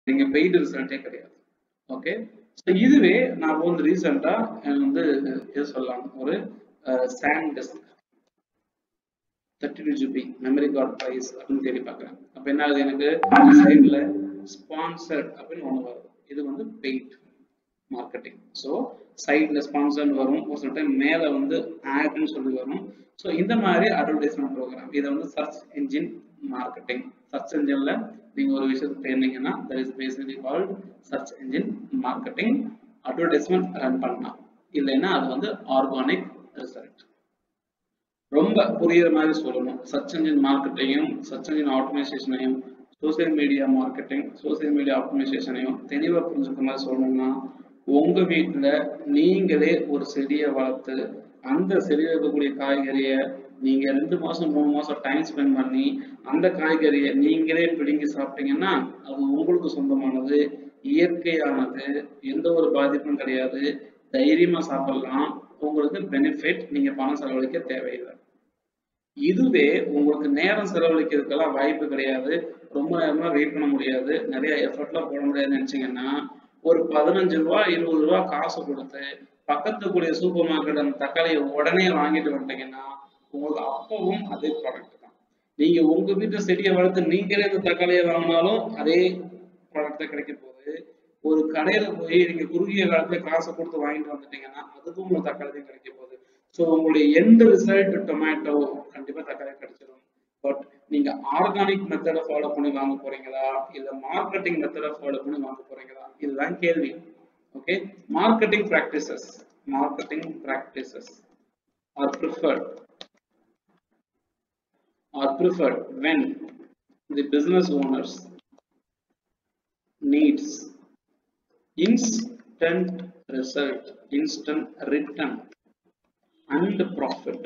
நீங்க பெய்டு ரிசல்ட்டே கிடையாது okay so இதுவே நான் வந்து ரீசெண்டா வந்து எது சொல்லலாம் ஒரு stand desk thirty two GB memory card price அப்படின்னு தேடி பார்க்குறேன் அப்போ என்ன ஆகுது எனக்கு சைடில் ஸ்பான்சர்ட் அப்படின்னு ஒன்று வருது இது வந்து பெய்ட் மார்க்கெட்டிங் ஸோ சைடில் ஸ்பான்சர்ட் வரும் ஒரு சில டைம் மேலே வந்து ஆட்னு சொல்லி வரும் ஸோ இந்த மாதிரி அட்வர்டைஸ்மெண்ட் ப்ரோக்ராம் இதை வந்து சர்ச் என்ஜின் மார்க்கெட்டிங் சர்ச் என்ஜினில் நீங்கள் ஒரு விஷயத்தை தேர்ந்தீங்கன்னா that is basically called search engine marketing advertisement run பண்ணலாம் இல்லைன்னா அது வந்து ஆர்கானிக் ரிசல்ட் ரொம்ப புரியுற மாதிரி சொல்லணும் சர்ச் என்ஜின் மார்க்கெட்டையும் சர்ச் என்ஜின் ஆட்டோமைசேஷனையும் social media marketing social media ஆப்டிமைசேஷனையும் தெளிவாக புரிஞ்சுக்க மாதிரி சொல்லணும்னா உங்க வீட்டுல நீங்களே ஒரு செடியை வளர்த்து அந்த செடியில் இருக்கக்கூடிய காய்கறியை நீங்க ரெண்டு மாசம் மூணு மாசம் டைம் ஸ்பெண்ட் பண்ணி அந்த காய்கறியை நீங்களே பிடுங்கி சாப்பிட்டீங்கன்னா அது உங்களுக்கு சொந்தமானது இயற்கையானது எந்த ஒரு பாதிப்பும் கிடையாது தைரியமா சாப்பிடலாம் உங்களுக்கு பெனிஃபிட் நீங்க பணம் செலவழிக்க தேவையில்லை இதுவே உங்களுக்கு நேரம் செலவழிக்கிறதுக்கெல்லாம் வாய்ப்பு கிடையாது ரொம்ப நேரமா வெயிட் பண்ண முடியாது நிறைய எஃபர்ட்லாம் போட முடியாதுன்னு நினைச்சீங்கன்னா ஒரு பதினஞ்சு ரூபா இருபது ரூபா காசு கொடுத்து பக்கத்து கூடிய சூப்பர் மார்க்கெட் அந்த தக்காளியை உடனே வாங்கிட்டு வந்துட்டீங்கன்னா உங்களுக்கு அப்பவும் அதே ப்ராடக்ட் தான் நீங்க உங்க வீட்டு செடியை வளர்த்து நீங்களே இந்த தக்காளியை வாங்கினாலும் அதே ப்ராடக்ட் தான் கிடைக்க போகுது ஒரு கடையில போய் நீங்க குறுகிய காலத்துல காசை கொடுத்து வாங்கிட்டு வந்துட்டீங்கன்னா அதுக்கும் உங்களுக்கு தக்காளி தான் கிடைக்க போகுது ஸோ உங்களுடைய எந்த ரிசல்ட் டொமேட்டோ கண்டிப்பா தக்காளி கிடைச்சிடும் பட் நீங்க ஆர்கானிக் மெத்தடை ஃபாலோ பண்ணி வாங்க போறீங்களா இல்ல மார்க்கெட்டிங் மெத்தடை ஃபாலோ பண்ணி வாங்க போறீங்களா இதுதான் கேள்வி okay marketing practices marketing practices are preferred are preferred when the business owners needs instant result, instant return and profit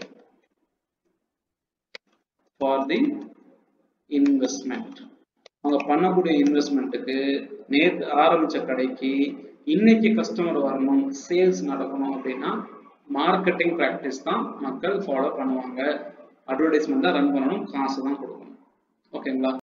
for the investment. அவங்க பண்ணக்கூடிய இன்வெஸ்ட்மெண்ட்டுக்கு நேற்று ஆரம்பிச்ச கடைக்கு இன்னைக்கு கஸ்டமர் வரணும் சேல்ஸ் நடக்கணும் அப்படின்னா மார்க்கெட்டிங் ப்ராக்டிஸ் தான் மக்கள் ஃபாலோ பண்ணுவாங்க அட்வர்டைஸ்மெண்ட் தான் ரன் பண்ணணும் காசு தான் கொடுக்கணும் ஓகேங்களா